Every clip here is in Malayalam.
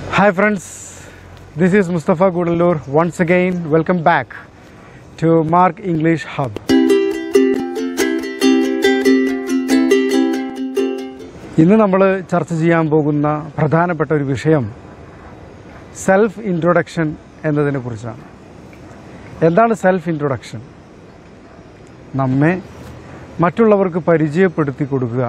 Hi friends, this is Mustafa Gudalur. Once again, welcome back to Mark English Hub. ഇന്ന് നമ്മൾ ചർച്ച ചെയ്യാൻ പോകുന്ന പ്രധാനപ്പെട്ട ഒരു വിഷയം സെൽഫ് ഇൻട്രൊഡക്ഷൻ എന്നതിനെ കുറിച്ചാണ് എന്താണ് സെൽഫ് ഇൻട്രൊഡക്ഷൻ നമ്മെ മറ്റുള്ളവർക്ക് പരിചയപ്പെടുത്തി കൊടുക്കുക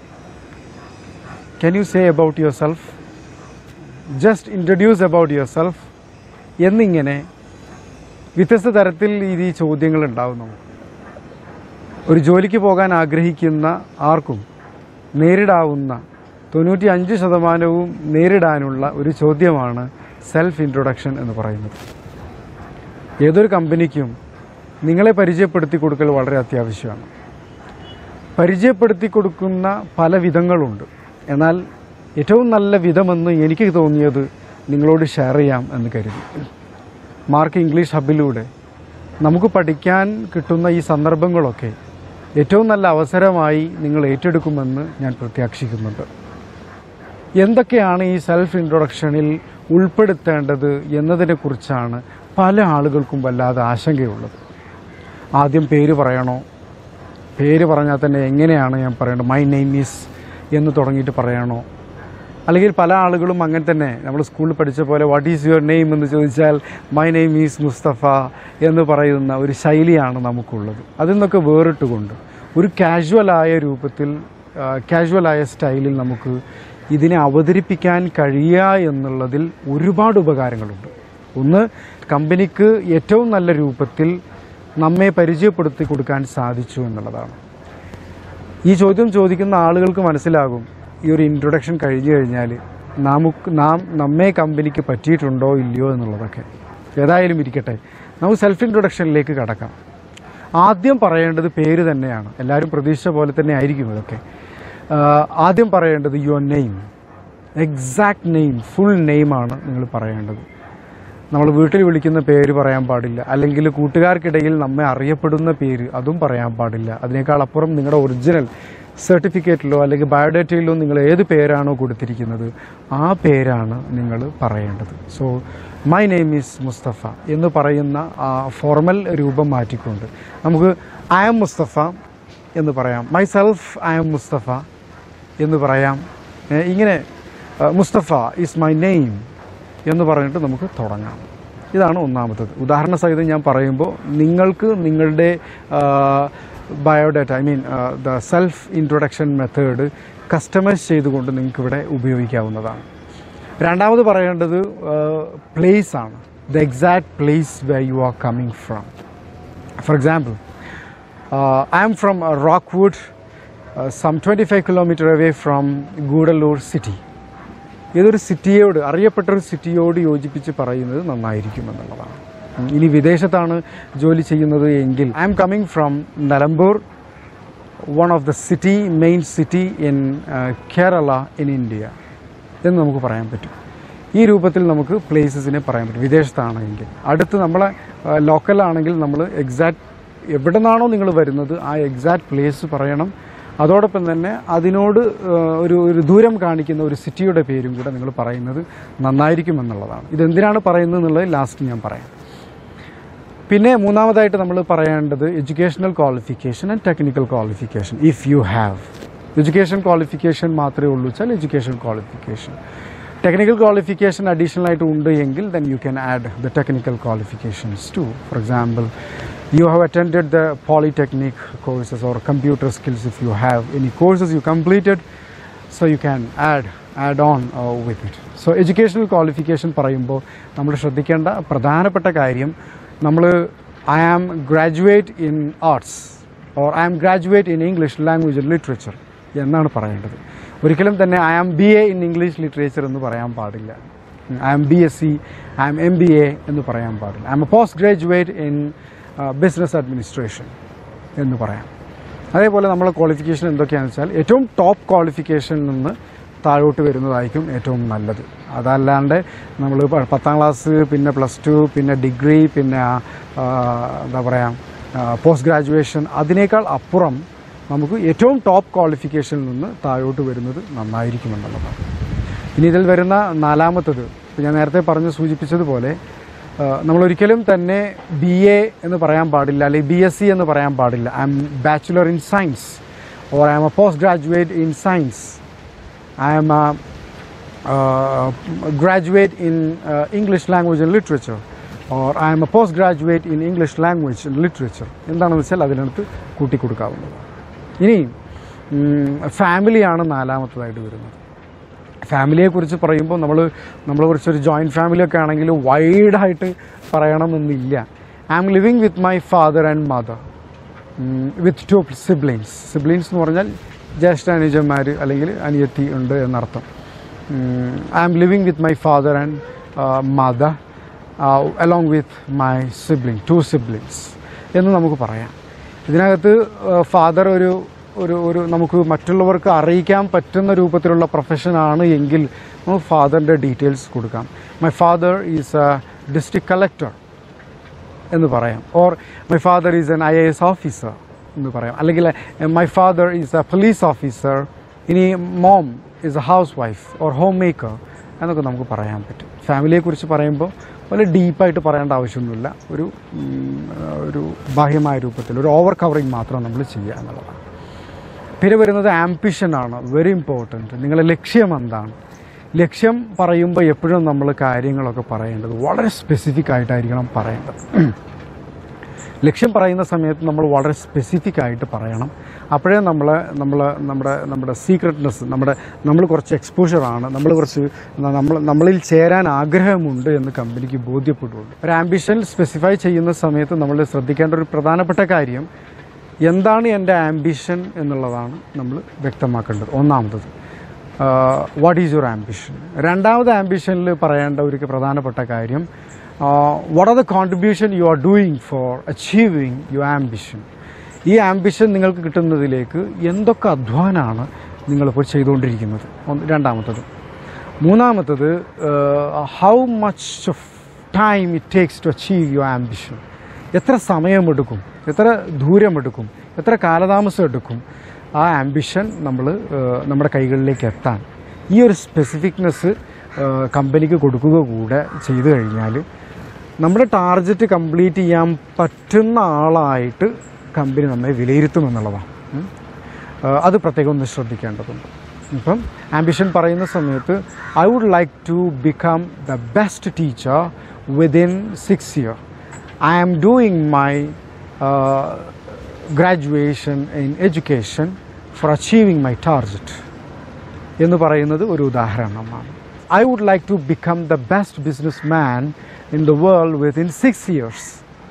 can you say about yourself just introduce about yourself എന്നിങ്ങനെ വ്യത്യസ്ത തരത്തിൽ ഈ ചോദ്യങ്ങൾ ഉണ്ടാവും നമുക്ക് ഒരു ജോലിക്ക് പോകാൻ ആഗ്രഹിക്കുന്ന ആർക്കും നേരിടാവുന്ന തൊണ്ണൂറ്റി അഞ്ച് ശതമാനവും നേരിടാനുള്ള ഒരു ചോദ്യമാണ് സെൽഫ് ഇൻട്രൊഡക്ഷൻ എന്ന് പറയുന്നത് ഏതൊരു കമ്പനിക്കും നിങ്ങളെ പരിചയപ്പെടുത്തി കൊടുക്കൽ വളരെ അത്യാവശ്യമാണ് പരിചയപ്പെടുത്തി കൊടുക്കുന്ന പല വിധങ്ങളുണ്ട് എന്നാൽ ഏറ്റവും നല്ല വിധമെന്ന് എനിക്ക് തോന്നിയത് നിങ്ങളോട് ഷെയർ ചെയ്യാം എന്ന് കരുതി മാർക്ക് ഇംഗ്ലീഷ് ഹബിലൂടെ നമുക്ക് പഠിക്കാൻ കിട്ടുന്ന ഈ സന്ദർഭങ്ങളൊക്കെ ഏറ്റവും നല്ല അവസരമായി നിങ്ങൾ ഏറ്റെടുക്കുമെന്ന് ഞാൻ പ്രത്യാക്ഷിക്കുന്നുണ്ട് എന്തൊക്കെയാണ് ഈ സെൽഫ് ഇൻട്രൊഡക്ഷനിൽ ഉൾപ്പെടുത്തേണ്ടത് എന്നതിനെക്കുറിച്ചാണ് പല ആളുകൾക്കും വല്ലാതെ ആശങ്കയുള്ളത് ആദ്യം പേര് പറയണോ പേര് പറഞ്ഞാൽ തന്നെ എങ്ങനെയാണ് ഞാൻ പറയേണ്ടത് മൈ നെയിം ഈസ് എന്ന് തുടങ്ങിയിട്ട് പറയണോ അല്ലെങ്കിൽ പല ആളുകളും അങ്ങനെ തന്നെ നമ്മൾ സ്കൂളിൽ പഠിച്ച പോലെ വാട്ട് ഈസ് യുവർ നെയിം എന്ന് ചോദിച്ചാൽ മൈ നെയിം ഈസ് മുസ്തഫ എന്ന് പറയുന്ന ഒരു ശൈലിയാണ് നമുക്കുള്ളത് അതിൽ നിന്നൊക്കെ വേറിട്ടുകൊണ്ട് ഒരു കാഷ്വലായ രൂപത്തിൽ കാഷ്വലായ സ്റ്റൈലിൽ നമുക്ക് ഇതിനെ അവതരിപ്പിക്കാൻ കഴിയുക എന്നുള്ളതിൽ ഒരുപാട് ഉപകാരങ്ങളുണ്ട് ഒന്ന് കമ്പനിക്ക് ഏറ്റവും നല്ല രൂപത്തിൽ നമ്മെ പരിചയപ്പെടുത്തി കൊടുക്കാൻ സാധിച്ചു എന്നുള്ളതാണ് ഈ ചോദ്യം ചോദിക്കുന്ന ആളുകൾക്ക് മനസ്സിലാകും ഈ ഒരു ഇൻട്രൊഡക്ഷൻ കഴിഞ്ഞു കഴിഞ്ഞാൽ നമുക്ക് നാം നമ്മെ കമ്പനിക്ക് പറ്റിയിട്ടുണ്ടോ ഇല്ലയോ എന്നുള്ളതൊക്കെ ഏതായാലും ഇരിക്കട്ടെ നമുക്ക് സെൽഫ് ഇൻട്രൊഡക്ഷനിലേക്ക് കടക്കാം ആദ്യം പറയേണ്ടത് പേര് തന്നെയാണ് എല്ലാവരും പ്രതീക്ഷിച്ച പോലെ തന്നെ ആയിരിക്കും ഇതൊക്കെ ആഹ് ആദ്യം പറയേണ്ടത് your name exact name full നെയിമാണ് നിങ്ങൾ പറയേണ്ടത് നമ്മൾ വീട്ടിൽ വിളിക്കുന്ന പേര് പറയാൻ പാടില്ല അല്ലെങ്കിൽ കൂട്ടുകാർക്കിടയിൽ നമ്മെ അറിയപ്പെടുന്ന പേര് അതും പറയാൻ പാടില്ല അതിനേക്കാൾ അപ്പുറം നിങ്ങളുടെ ഒറിജിനൽ സർട്ടിഫിക്കറ്റിലോ അല്ലെങ്കിൽ ബയോഡേറ്റയിലോ നിങ്ങൾ ഏത് പേരാണോ കൊടുത്തിരിക്കുന്നത് ആ പേരാണ് നിങ്ങൾ പറയേണ്ടത് so my name is Mustafa എന്ന് പറയുന്ന ആ ഫോർമൽ രൂപം മാറ്റിക്കൊണ്ട് നമുക്ക് ഐ ആം മുസ്തഫ എന്ന് പറയാം myself I am Mustafa എന്ന് പറയാം ഏ, ഇങ്ങനെ ആ, മുസ്തഫ ഈസ് മൈ നെയിം എന്ന് പറഞ്ഞിട്ട് നമുക്ക് തുടങ്ങാം ഇതാണ് ഒന്നാമത്തത് ഉദാഹരണ സഹിതം ഞാൻ പറയുമ്പോൾ നിങ്ങൾക്ക് നിങ്ങളുടെ biodata I mean the self introduction method customize ചെയ്തുകൊണ്ട് നിങ്ങൾക്ക് ഇവിടെ ഉപയോഗിക്കാവുന്നതാണ് രണ്ടാമത് പറയേണ്ടത് പ്ലേസ് ആണ് the exact place where you are coming from for example I am from Rockwood some twenty five kilometre away from Gudalur city ഏതൊരു സിറ്റിയോട് അറിയപ്പെട്ട ഒരു സിറ്റിയോട് യോജിപ്പിച്ച് പറയുന്നത് നന്നായിരിക്കും എന്നുള്ളതാണ് ഉം, ഇനി വിദേശത്താണ് ജോലി ചെയ്യുന്നത് എങ്കിൽ I'm coming from Nilambur one of the city main city in Kerala in India എന്ന് നമുക്ക് പറയാൻ പറ്റും ഈ രൂപത്തിൽ നമുക്ക് പ്ലേസസിനെ പറയാൻ പറ്റും വിദേശത്താണെങ്കിൽ അടുത്ത് നമ്മളെ ലോക്കലാണെങ്കിൽ നമ്മൾ എക്സാക്ട് എവിടെ നിന്നാണോ നിങ്ങൾ വരുന്നത് ആ എക്സാക്ട് പ്ലേസ് പറയണം അതോടൊപ്പം തന്നെ അതിനോട് ആ, ഒരു ഒരു ദൂരം കാണിക്കുന്ന ഒരു സിറ്റിയുടെ പേരും കൂടെ നിങ്ങൾ പറയുന്നത് നന്നായിരിക്കും എന്നുള്ളതാണ് ഇതെന്തിനാണ് പറയുന്നത് എന്നുള്ളത് ലാസ്റ്റ് ഞാൻ പറയാം പിന്നെ മൂന്നാമതായിട്ട് നമ്മൾ പറയേണ്ടത് educational qualification and technical qualification if you have education qualification മാത്രമേ ഉള്ളൂ വെച്ചാൽ education qualification technical qualification additional ആയിട്ട് ഉണ്ട് എങ്കിൽ then you can add the technical qualifications to for example you have attended the polytechnic courses or computer skills if you have any courses you completed so you can add add on uh, with it so educational qualification പറയുമ്പോൾ നമ്മൾ ശ്രദ്ധിക്കേണ്ട പ്രധാനപ്പെട്ട കാര്യം നമ്മൾ I am graduate in arts or I am graduate in English language and literature എന്നാണ് പറയേണ്ടത് ഒരിക്കലും തന്നെ I am B A in English literature എന്ന് പറയാൻ പാടില്ല I am B S C I am M B A എന്ന് പറയാൻ പാടില്ല I'm a post graduate in business administration എന്ന് പറയാം അതേപോലെ നമ്മളെ ക്വാളിഫിക്കേഷൻ എന്തൊക്കെയാണെന്ന് വെച്ചാൽ ഏറ്റവും ടോപ്പ് ക്വാളിഫിക്കേഷനിൽ നിന്ന് താഴോട്ട് വരുന്നതായിരിക്കും ഏറ്റവും നല്ലത് അതല്ലാണ്ട് നമ്മൾ പത്താം ക്ലാസ് പിന്നെ പ്ലസ് ടു പിന്നെ ഡിഗ്രി പിന്നെ ആ, എന്താ പറയുക പോസ്റ്റ് ഗ്രാജുവേഷൻ അതിനേക്കാൾ അപ്പുറം നമുക്ക് ഏറ്റവും ടോപ്പ് ക്വാളിഫിക്കേഷനിൽ നിന്ന് താഴോട്ട് വരുന്നത് നന്നായിരിക്കുമെന്നുള്ളതാണ് ഇനി ഇതിൽ വരുന്ന നാലാമത്തത് ഇപ്പോൾ ഞാൻ നേരത്തെ പറഞ്ഞ് സൂചിപ്പിച്ചതുപോലെ ആ, നമ്മളൊരിക്കലും തന്നെ ബി എ എന്ന് പറയാൻ പാടില്ല അല്ലെങ്കിൽ ബി എസ് സി എന്ന് പറയാൻ പാടില്ല I'm bachelor in science or I'm a post graduate in science I'm a graduate in uh, English language and literature or I am a postgraduate in English language and literature എന്താണെന്ന് വെച്ചാൽ അതിനകത്ത് കൂട്ടിക്കൊടുക്കാവുന്നത് ഇനി ഫാമിലിയാണ് നാലാമത്തതായിട്ട് വരുന്നത് ഫാമിലിയെക്കുറിച്ച് പറയുമ്പോൾ നമ്മൾ നമ്മളെ കുറിച്ചൊരു ജോയിൻറ്റ് ഫാമിലിയൊക്കെ ആണെങ്കിൽ വൈഡായിട്ട് പറയണമെന്നില്ല I am living with my father and mother with two siblings siblings എന്ന് പറഞ്ഞാൽ ജ്യേഷ്ഠ അനുജന്മാർ അല്ലെങ്കിൽ അനിയത്തി ഉണ്ട് എന്നർത്ഥം I am living with my father and mother along with my sibling two siblings എന്ന് നമുക്ക് പറയാം ഇതിനകത്ത് ഫാദർ ഒരു ഒരു ഒരു നമുക്ക് മറ്റുള്ളവർക്ക് അറിയിക്കാൻ പറ്റുന്ന രൂപത്തിലുള്ള പ്രൊഫഷനാണ് എങ്കിൽ നമുക്ക് ഫാദറിൻ്റെ ഡീറ്റെയിൽസ് കൊടുക്കാം my father is a district collector എന്ന് പറയാം or my father is an I A S officer എന്ന് പറയാം അല്ലെങ്കിൽ my father is a police officer ഇനി mom is a housewife or homemaker എന്നൊക്കെ നമുക്ക് പറയാൻ പറ്റും ഫാമിലിയെക്കുറിച്ച് പറയുമ്പോൾ വളരെ ഡീപ്പായിട്ട് പറയേണ്ട ആവശ്യമൊന്നുമില്ല ഒരു ഉം, ഒരു ബാഹ്യമായ രൂപത്തിൽ ഒരു ഓവർ കവറിങ് മാത്രം നമ്മൾ ചെയ്യുക എന്നുള്ളതാണ് പിന്നെ വരുന്നത് ആംബിഷനാണ് വെരി ഇമ്പോർട്ടൻറ്റ് നിങ്ങളുടെ ലക്ഷ്യം എന്താണ് ലക്ഷ്യം പറയുമ്പോൾ എപ്പോഴും നമ്മൾ കാര്യങ്ങളൊക്കെ പറയേണ്ടത് വളരെ സ്പെസിഫിക് ആയിട്ടായിരിക്കണം പറയേണ്ടത് ലക്ഷ്യം പറയുന്ന സമയത്ത് നമ്മൾ വളരെ സ്പെസിഫിക് ആയിട്ട് പറയണം അപ്പോഴേ നമ്മൾ നമ്മൾ നമ്മുടെ നമ്മുടെ സീക്രട്ട്നെസ് നമ്മുടെ നമ്മൾ കുറച്ച് എക്സ്പോഷറാണ് നമ്മൾ കുറച്ച് നമ്മൾ നമ്മളിൽ ചേരാൻ ആഗ്രഹമുണ്ട് എന്ന് കമ്പനിക്ക് ബോധ്യപ്പെടുള്ളൂ ഒരു ആംബിഷൻ സ്പെസിഫൈ ചെയ്യുന്ന സമയത്ത് നമ്മൾ ശ്രദ്ധിക്കേണ്ട ഒരു പ്രധാനപ്പെട്ട കാര്യം എന്താണ് എൻ്റെ ആംബിഷൻ എന്നുള്ളതാണ് നമ്മൾ വ്യക്തമാക്കേണ്ടത് ഒന്നാമത്തത് വാട്ട് ഈസ് യുവർ ആംബിഷൻ രണ്ടാമത് ആംബിഷനിൽ പറയേണ്ട ഒരു പ്രധാനപ്പെട്ട കാര്യം what are the contribution you are doing for achieving your ambition ഈ ആംബിഷൻ നിങ്ങൾക്ക് കിട്ടുന്നതിലേക്ക് എന്തൊക്കെ അധ്വാനമാണ് നിങ്ങളിപ്പോൾ ചെയ്തുകൊണ്ടിരിക്കുന്നത് ഒന്ന് രണ്ടാമത്തത് മൂന്നാമത്തത് how much of time it takes to achieve your ambition എത്ര സമയമെടുക്കും എത്ര ദൂരമെടുക്കും എത്ര കാലതാമസം എടുക്കും ആ ആംബിഷൻ നമ്മൾ നമ്മുടെ കൈകളിലേക്ക് എത്താൻ ഈ ഒരു സ്പെസിഫിക്നെസ് കമ്പനിക്ക് കൊടുക്കുക കൂടെ ചെയ്തു കഴിഞ്ഞാൽ നമ്മുടെ ടാർഗറ്റ് കംപ്ലീറ്റ് ചെയ്യാൻ പറ്റുന്ന ആളായിട്ട് കമ്പനി നമ്മെ വിലയിരുത്തുമെന്നുള്ളതാണ് ഉം. ആ, അത് പ്രത്യേകം ഒന്ന് ശ്രദ്ധിക്കേണ്ടതുണ്ട് ഇപ്പം ആംബിഷൻ പറയുന്ന സമയത്ത് I would like to become the best teacher within six year I am doing my graduation in education for achieving my target എന്ന് പറയുന്നത് ഒരു ഉദാഹരണമാണ് I would like to become the best businessman in the world within six years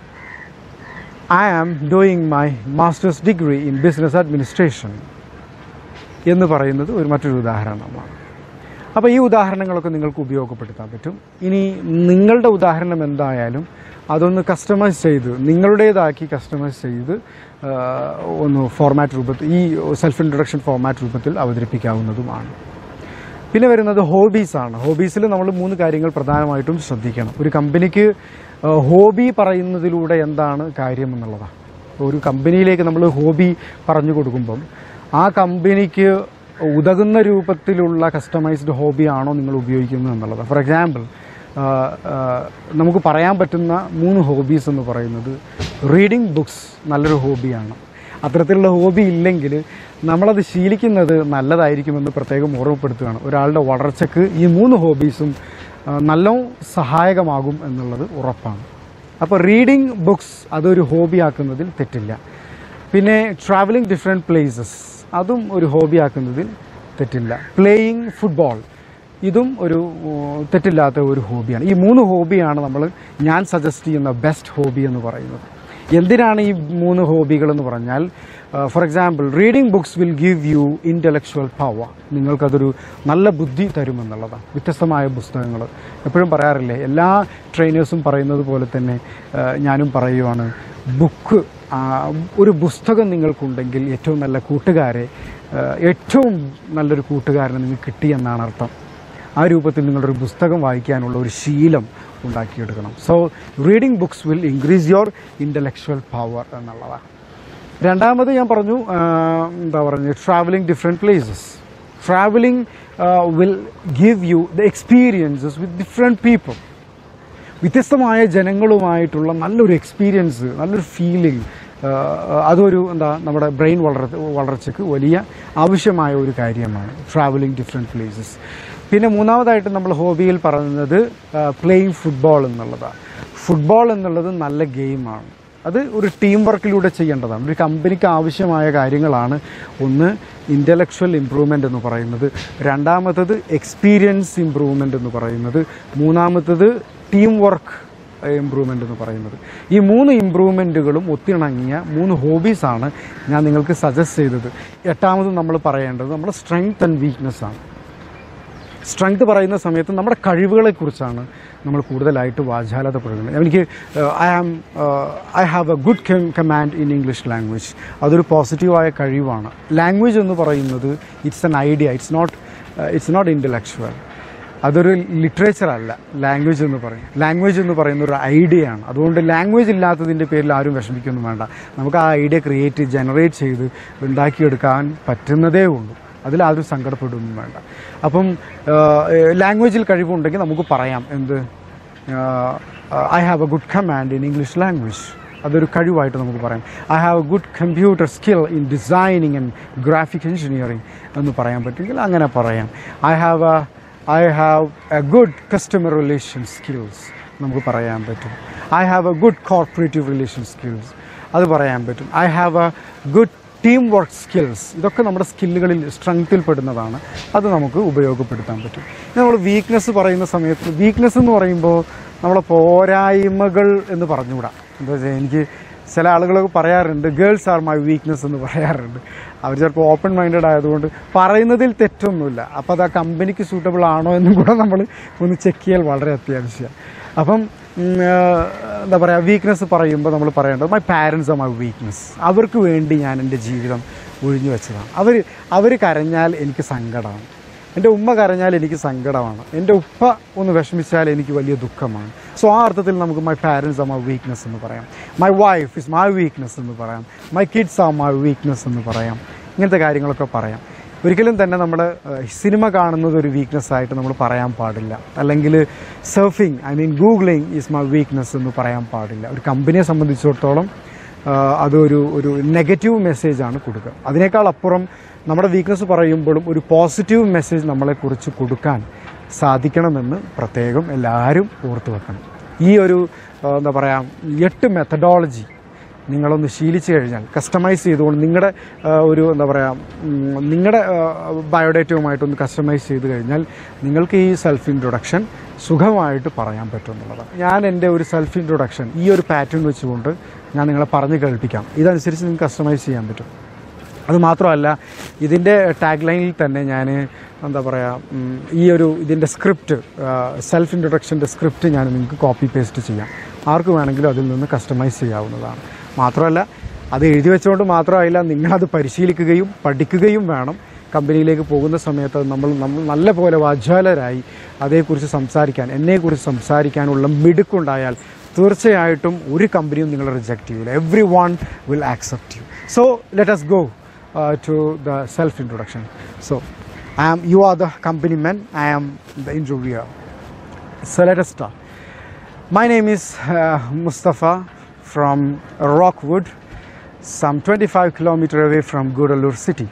I am doing my masters degree in business administration എന്ന് പറയുന്നത് ഒരു മറ്റൊരു ഉദാഹരണമാണ് അപ്പോൾ ഈ ഉദാഹരണങ്ങളൊക്കെ നിങ്ങൾക്ക് ഉപയോഗപ്പെടുത്താൻ പറ്റും ഇനി നിങ്ങളുടെ ഉദാഹരണം എന്തായാലും അതൊന്ന് കസ്റ്റമൈസ് ചെയ്ത് നിങ്ങളുടേതാക്കി കസ്റ്റമൈസ് ചെയ്ത് ആ, ഒന്ന് ഫോർമാറ്റ് രൂപത്തിൽ ഈ സെൽഫ് ഇൻട്രൊഡക്ഷൻ ഫോർമാറ്റ് രൂപത്തിൽ അവതരിപ്പിക്കാവുന്നതുമാണ് പിന്നെ വരുന്നത് ഹോബീസാണ് ഹോബീസിൽ നമ്മൾ മൂന്ന് കാര്യങ്ങൾ പ്രധാനമായിട്ടും ശ്രദ്ധിക്കണം ഒരു കമ്പനിക്ക് ഹോബി പറയുന്നതിലൂടെ എന്താണ് കാര്യം എന്നുള്ളതാണ് ഒരു കമ്പനിയിലേക്ക് നമ്മൾ ഹോബി പറഞ്ഞു കൊടുക്കുമ്പം ആ കമ്പനിക്ക് ഉതകുന്ന രൂപത്തിലുള്ള കസ്റ്റമൈസ്ഡ് ഹോബിയാണോ നിങ്ങൾ ഉപയോഗിക്കുന്നത് എന്നുള്ളത് ഫോർ എക്സാമ്പിൾ നമുക്ക് പറയാൻ പറ്റുന്ന മൂന്ന് ഹോബീസ് എന്ന് പറയുന്നത് റീഡിങ് ബുക്സ് നല്ലൊരു ഹോബിയാണ് അത്തരത്തിലുള്ള ഹോബി ഇല്ലെങ്കിൽ നമ്മളത് ശീലിക്കുന്നത് നല്ലതായിരിക്കുമെന്ന് പ്രത്യേകം ഓർമ്മപ്പെടുത്തുകയാണ് ഒരാളുടെ വളർച്ചയ്ക്ക് ഈ മൂന്ന് ഹോബീസും നല്ല സഹായകമാകും എന്നുള്ളത് ഉറപ്പാണ് അപ്പോൾ റീഡിങ് ബുക്സ് അതൊരു ഹോബിയാക്കുന്നതിൽ തെറ്റില്ല പിന്നെ ട്രാവലിംഗ് ഡിഫറെൻറ്റ് പ്ലേസസ് അതും ഒരു ഹോബിയാക്കുന്നതിൽ തെറ്റില്ല പ്ലേയിങ് ഫുട്ബോൾ ഇതും ഒരു ഉം, തെറ്റില്ലാത്ത ഒരു ഹോബിയാണ് ഈ മൂന്ന് ഹോബിയാണ് നമ്മൾ ഞാൻ സജസ്റ്റ് ചെയ്യുന്ന ബെസ്റ്റ് ഹോബി എന്ന് പറയുന്നത് എന്തിനാണ് ഈ മൂന്ന് ഹോബികൾ എന്ന് പറഞ്ഞാൽ for example reading books will give you intellectual power നിങ്ങൾക്കതൊരു നല്ല ബുദ്ധി തരുമെന്നുള്ളതാണ് വ്യത്യസ്തമായ പുസ്തകങ്ങൾ എപ്പോഴും പറയാറില്ലേ എല്ലാ ട്രെയിനേഴ്സും പറയുന്നത് പോലെ തന്നെ ആ, ഞാനും പറയുവാണ് ബുക്ക് ഒരു പുസ്തകം നിങ്ങൾക്കുണ്ടെങ്കിൽ ഏറ്റവും നല്ല കൂട്ടുകാരെ ആ, ഏറ്റവും നല്ലൊരു കൂട്ടുകാരനെ നിങ്ങൾക്ക് കിട്ടിയെന്നാണ് അർത്ഥം ആ രൂപത്തിൽ നിങ്ങളൊരു പുസ്തകം വായിക്കാനുള്ള ഒരു ശീലം ഉണ്ടാക്കിയെടുക്കണം so reading books will increase your intellectual power എന്നുള്ളതാണ് രണ്ടാമത് ഞാൻ പറഞ്ഞു ആ, എന്താ പറയുക travelling different places travelling will give you the experiences with different people വ്യത്യസ്തമായ ജനങ്ങളുമായിട്ടുള്ള നല്ലൊരു എക്സ്പീരിയൻസ് നല്ലൊരു ഫീലിംഗ് അതൊരു എന്താ നമ്മുടെ ബ്രെയിൻ വളർ വളർച്ചയ്ക്ക് വലിയ ആവശ്യമായ ഒരു കാര്യമാണ് ട്രാവലിംഗ് ഡിഫറെൻറ്റ് പ്ലേസസ് പിന്നെ മൂന്നാമതായിട്ട് നമ്മൾ ഹോബിയിൽ പറയുന്നത് പ്ലേയിങ് ഫുട്ബോൾ എന്നുള്ളതാണ് ഫുട്ബോൾ എന്നുള്ളത് നല്ല ഗെയിമാണ് അത് ഒരു ടീം വർക്കിലൂടെ ചെയ്യേണ്ടതാണ് ഒരു കമ്പനിക്ക് ആവശ്യമായ കാര്യങ്ങളാണ് ഒന്ന് ഇൻ്റലക്ച്വൽ ഇമ്പ്രൂവ്മെൻ്റ് എന്ന് പറയുന്നത് രണ്ടാമത്തത് എക്സ്പീരിയൻസ് ഇമ്പ്രൂവ്മെൻ്റ് എന്ന് പറയുന്നത് മൂന്നാമത്തത് ടീം വർക്ക് ഇമ്പ്രൂവ്മെൻ്റ് എന്ന് പറയുന്നത് ഈ മൂന്ന് ഇമ്പ്രൂവ്മെൻറ്റുകളും ഒത്തിണങ്ങിയ മൂന്ന് ഹോബീസാണ് ഞാൻ നിങ്ങൾക്ക് സജസ്റ്റ് ചെയ്തത് എട്ടാമത് നമ്മൾ പറയേണ്ടത് നമ്മുടെ സ്ട്രെങ്ത് ആൻഡ് വീക്ക്നെസ് ആണ് സ്ട്രെങ്ത് പറയുന്ന സമയത്ത് നമ്മുടെ കഴിവുകളെക്കുറിച്ചാണ് നമ്മൾ കൂടുതലായിട്ട് വാചാലതപ്പെടുന്നത് എനിക്ക് I am I have a good command in English language അതൊരു പോസിറ്റീവായ കഴിവാണ് ലാംഗ്വേജ് എന്ന് പറയുന്നത് it's an idea it's not it's not intellectual അതൊരു ലിറ്ററേച്ചർ അല്ല ലാംഗ്വേജ് എന്ന് പറയും ലാംഗ്വേജ് എന്ന് പറയുന്ന ഒരു ഐഡിയ ആണ് അതുകൊണ്ട് ലാംഗ്വേജ് ഇല്ലാത്തതിൻ്റെ പേരിൽ ആരും വിഷമിക്കൊന്നും വേണ്ട നമുക്ക് ആ ഐഡിയ ക്രിയേറ്റ് ജനറേറ്റ് ചെയ്ത് ഉണ്ടാക്കിയെടുക്കാൻ പറ്റുന്നതേ ഉള്ളൂ അതിൽ ആരും സങ്കടപ്പെടുകയൊന്നും വേണ്ട അപ്പം ലാംഗ്വേജിൽ കഴിവുണ്ടെങ്കിൽ നമുക്ക് പറയാം എന്ത് I have a good command in English language അതൊരു കഴിവായിട്ട് നമുക്ക് പറയാം I have a good computer skill in designing and graphic engineering എന്ന് പറയാൻ പറ്റുമെങ്കിൽ അങ്ങനെ പറയാം I have a I have a good customer relation skills നമുക്ക് പറയാൻ പറ്റും I have a good corporative relation skills അത് പറയാൻ പറ്റും I have a good team work skills ഇതൊക്കെ നമ്മുടെ സ്കില്ലുകളിൽ സ്ട്രെങ്ത്തിൽ പെടുന്നതാണ് അത് നമുക്ക് ഉപയോഗപ്പെടുത്താൻ പറ്റും ഇനി നമ്മൾ വീക്ക്നെസ് പറയുന്ന സമയത്ത് വീക്ക്നെസ് എന്ന് പറയുമ്പോൾ നമ്മളെ പോരായ്മകൾ എന്ന് പറഞ്ഞുകൂടാ എന്താ വെച്ചാൽ എനിക്ക് ചില ആളുകളൊക്കെ പറയാറുണ്ട് ഗേൾസ് ആർ മൈ വീക്ക്നെസ് എന്ന് പറയാറുണ്ട് അവർ ചിലപ്പോൾ ഓപ്പൺ മൈൻഡഡ് ആയതുകൊണ്ട് പറയുന്നതിൽ തെറ്റൊന്നുമില്ല അപ്പോൾ അത് ആ കമ്പനിക്ക് സൂട്ടബിൾ ആണോ എന്നും കൂടെ നമ്മൾ ഒന്ന് ചെക്ക് ചെയ്യൽ വളരെ അത്യാവശ്യമാണ് അപ്പം ഉം, ആ, എന്താ പറയുക വീക്ക്നെസ് പറയുമ്പോൾ നമ്മൾ പറയേണ്ടത് my parents are my weakness അവർക്ക് വേണ്ടി ഞാൻ എൻ്റെ ജീവിതം ഒഴിഞ്ഞു വെച്ചതാണ് അവർ അവർ കരഞ്ഞാൽ എനിക്ക് സങ്കടമാണ് എൻ്റെ ഉമ്മ കരഞ്ഞാൽ എനിക്ക് സങ്കടമാണ് എൻ്റെ ഉപ്പ ഒന്ന് വിഷമിച്ചാൽ എനിക്ക് വലിയ ദുഃഖമാണ് സോ ആ അർത്ഥത്തിൽ നമുക്ക് my parents are my weakness എന്ന് പറയാം my wife is my weakness എന്ന് പറയാം my kids are my weakness എന്ന് പറയാം ഇങ്ങനത്തെ കാര്യങ്ങളൊക്കെ പറയാം ഒരിക്കലും തന്നെ നമ്മൾ സിനിമ കാണുന്നത് ഒരു വീക്ക്നെസ് ആയിട്ട് നമ്മൾ പറയാൻ പാടില്ല അല്ലെങ്കിൽ surfing I mean googling is my weakness എന്ന് പറയാൻ പാടില്ല ഒരു കമ്പനിയെ സംബന്ധിച്ചിടത്തോളം ആ, അതൊരു ഒരു നെഗറ്റീവ് മെസ്സേജാണ് കൊടുക്കുക അതിനേക്കാൾ അപ്പുറം നമ്മുടെ വീക്ക്നെസ് പറയുമ്പോഴും ഒരു പോസിറ്റീവ് മെസ്സേജ് നമ്മളെക്കുറിച്ച് കൊടുക്കാൻ സാധിക്കണമെന്ന് പ്രത്യേകം എല്ലാവരും ഓർത്തു വെക്കണം ഈ ഒരു ആ, എന്താ പറയുക എട്ട് മെത്തഡോളജി നിങ്ങളൊന്ന് ശീലിച്ചു കഴിഞ്ഞാൽ കസ്റ്റമൈസ് ചെയ്തുകൊണ്ട് നിങ്ങളുടെ ആ, ഒരു എന്താ പറയുക ഉം, നിങ്ങളുടെ ബയോഡേറ്റയുമായിട്ടൊന്ന് കസ്റ്റമൈസ് ചെയ്ത് കഴിഞ്ഞാൽ നിങ്ങൾക്ക് ഈ സെൽഫ് ഇൻട്രൊഡക്ഷൻ സുഖമായിട്ട് പറയാൻ പറ്റും എന്നുള്ളതാണ് ഞാൻ എൻ്റെ ഒരു സെൽഫ് ഇൻട്രൊഡക്ഷൻ ഈ ഒരു പാറ്റേൺ വെച്ചുകൊണ്ട് ഞാൻ നിങ്ങളെ പറഞ്ഞ് കേൾപ്പിക്കാം ഇതനുസരിച്ച് നിങ്ങൾക്ക് കസ്റ്റമൈസ് ചെയ്യാൻ പറ്റും അത് മാത്രമല്ല ഇതിൻ്റെ ടാഗ് ലൈനിൽ തന്നെ ഞാൻ എന്താ പറയുക ഉം, ഈ ഒരു ഇതിൻ്റെ സ്ക്രിപ്റ്റ് സെൽഫ് ഇൻട്രൊഡക്ഷൻ്റെ സ്ക്രിപ്റ്റ് ഞാൻ നിങ്ങൾക്ക് കോപ്പി പേസ്റ്റ് ചെയ്യാം ആർക്ക് വേണമെങ്കിലും അതിൽ നിന്ന് കസ്റ്റമൈസ് ചെയ്യാവുന്നതാണ് മാത്രമല്ല അത് എഴുതി വെച്ചുകൊണ്ട് മാത്രമായില്ല നിങ്ങളത് പരിശീലിക്കുകയും പഠിക്കുകയും വേണം കമ്പനിയിലേക്ക് പോകുന്ന സമയത്ത് അത് നമ്മൾ നമ്മൾ നല്ല പോലെ വാചാലരായി അതേക്കുറിച്ച് സംസാരിക്കാൻ എന്നെക്കുറിച്ച് സംസാരിക്കാനുള്ള മിടുക്കുണ്ടായാൽ തീർച്ചയായിട്ടും ഒരു കമ്പനിയും നിങ്ങൾ റിജക്റ്റ് ചെയ്യില്ല everyone will accept you so let us go to the self introduction so I am you are the company men I am the interviewer So let us start. My name is uh, Mustafa from Rockwood, some 25 kilometer away from Guralur city.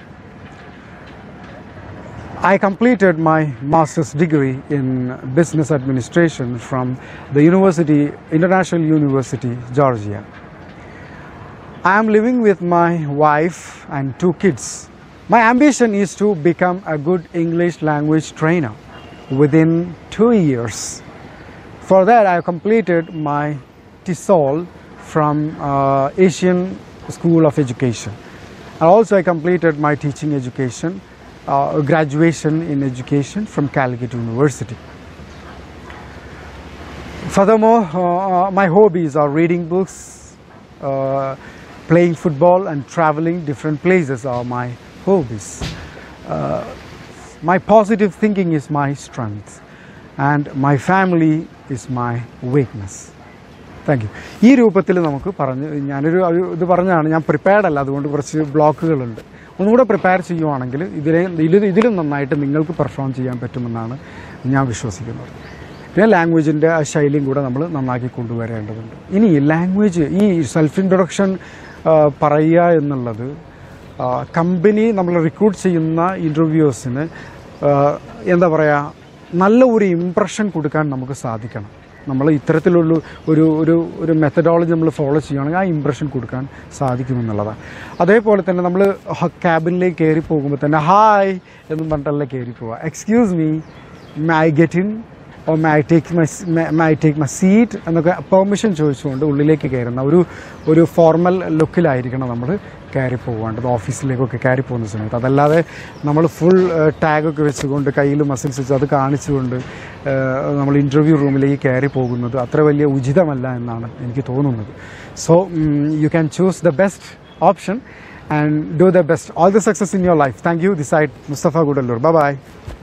I completed my master's degree in business administration from the University, International University, Georgia. I am living with my wife and two kids. My ambition is to become a good English language trainer within two years. For that, I completed my TESOL from uh, Asian School of Education. And also, I completed my teaching education, uh, graduation in education from Calicut University. Furthermore, uh, my hobbies are reading books, uh, playing football, and traveling different places are my hobbies. Uh, my positive thinking is my strength, and my family is my weakness. Thank you ഈ രൂപത്തിൽ നമുക്ക് പറഞ്ഞ് ഞാനൊരു ഒരു ഇത് പറഞ്ഞാണ് ഞാൻ പ്രിപ്പയർഡ് അല്ല അതുകൊണ്ട് കുറച്ച് ബ്ലോക്കുകളുണ്ട് ഒന്നുകൂടെ പ്രിപ്പയർ ചെയ്യുവാണെങ്കിൽ ഇതിലെ ഇതിൽ ഇതിലും നന്നായിട്ട് നിങ്ങൾക്ക് പെർഫോം ചെയ്യാൻ പറ്റുമെന്നാണ് ഞാൻ വിശ്വസിക്കുന്നത് പിന്നെ ലാംഗ്വേജിൻ്റെ ആ ശൈലിയും കൂടെ നമ്മൾ നന്നാക്കി കൊണ്ടുവരേണ്ടതുണ്ട് ഇനി ലാംഗ്വേജ് ഈ സെൽഫ് ഇൻട്രൊഡക്ഷൻ പറയുക എന്നുള്ളത് കമ്പനി നമ്മൾ റിക്രൂട്ട് ചെയ്യുന്ന ഇൻ്റർവ്യൂസിന് എന്താ പറയുക നല്ല ഒരു ഇമ്പ്രഷൻ കൊടുക്കാൻ നമുക്ക് സാധിക്കണം നമ്മൾ ഇത്തരത്തിലുള്ള ഒരു ഒരു ഒരു മെത്തഡോളജി നമ്മൾ ഫോളോ ചെയ്യുകയാണെങ്കിൽ ആ ഇമ്പ്രഷൻ കൊടുക്കാൻ സാധിക്കുമെന്നുള്ളതാണ് അതേപോലെ തന്നെ നമ്മൾ ക്യാബിനിലേക്ക് കയറി പോകുമ്പോൾ തന്നെ ഹായ് എന്നും പറഞ്ഞിട്ടല്ല കയറി പോവുക excuse me may I get in oh may take my may take my seat എന്നൊക്കെ പെർമിഷൻ ചോദിച്ചുകൊണ്ട് ഉള്ളിലേക്ക് കയറുന്ന ഒരു ഒരു ഫോർമൽ ലുക്കിലായിരിക്കണം നമ്മൾ കയറി പോകേണ്ടത് ഓഫീസിലേക്കൊക്കെ കയറി പോകുന്ന സമയത്ത് അതല്ലാതെ നമ്മൾ ഫുൾ ടാഗൊക്കെ വെച്ചുകൊണ്ട് കയ്യിൽ മസിൽസ് വെച്ച് അത് കാണിച്ചുകൊണ്ട് ഏഹ്, നമ്മൾ ഇൻ്റർവ്യൂ റൂമിലേക്ക് കയറി പോകുന്നത് അത്ര വലിയ ഉചിതമല്ല എന്നാണ് എനിക്ക് തോന്നുന്നത് so you can choose the best option and do the best all the success in your life thank you this I Mustafa Gudalur by